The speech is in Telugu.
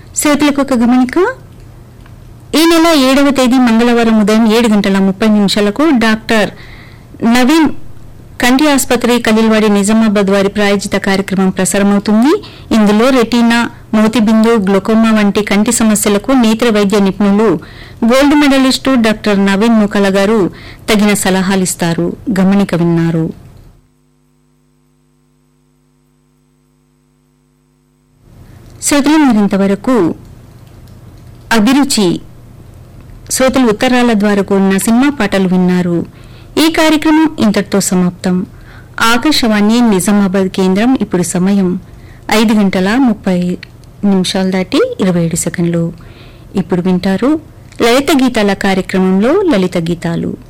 శ్రోతలకు ఒక గమనిక ఈ నెల ఏడవ తేదీ మంగళవారం ఉదయం ఏడు గంటల ముప్పై నిమిషాలకు డాక్టర్ నవీన్ కంటి ఆసుపత్రి కలిల్వాడి నిజామాబాద్ వారి ప్రాయోజిత కార్యక్రమం ప్రసారమవుతుంది ఇందులో రెటీనా మోతిబిందు గ్లొకోమా వంటి కంటి సమస్యలకు నేత్ర వైద్య నిపుణులు gold medalist doctor Naveen Mukala గారు తగిన సలహాలిస్తారు గమనిక విన్నారు శ్రోతలు మరింతవరకు అభిరుచి శ్రోతలు ఉత్తరాల ద్వారా కూడిన సినిమా పాటలు విన్నారు ఈ కార్యక్రమం ఇంతటితో సమాప్తం ఆకాశవాణి నిజామాబాద్ కేంద్రం ఇప్పుడు సమయం ఐదు గంటల ముప్పై నిమిషాలు దాటి ఇరవై ఏడు సెకండ్లు ఇప్పుడు వింటారు లలిత గీతాల కార్యక్రమంలో లలిత గీతాలు